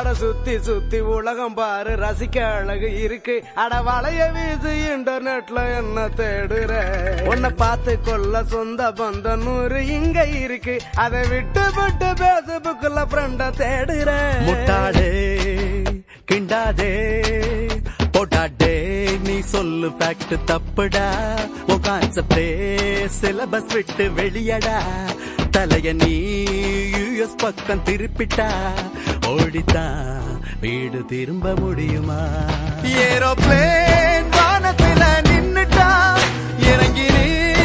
பாரு சுத்தி சுத்தி உலகம் பாரு ரசிக்க அழகு இருக்கு அட வளைய வீசு இன்டர்நெட்ல என்ன தேடுற உன்னை பார்த்து கொள்ள சொந்த பந்தம் நூறு இங்க இருக்கு அதை விட்டு விட்டு பேஸ்புக்ல ஃப்ரெண்ட தேடுற முட்டாடே கிண்டாதே போட்டாடே நீ சொல்லு ஃபேக்ட் தப்புடா உன் கான்செப்டே சிலபஸ் விட்டு வெளியடா தலைய நீ யூஎஸ் பக்கம் திருப்பிட்டா ஓடித்தான் வீடு திரும்ப முடியுமா ஏரோப்ளேன் வானத்துல நின்னுட்டா இறங்கி நீ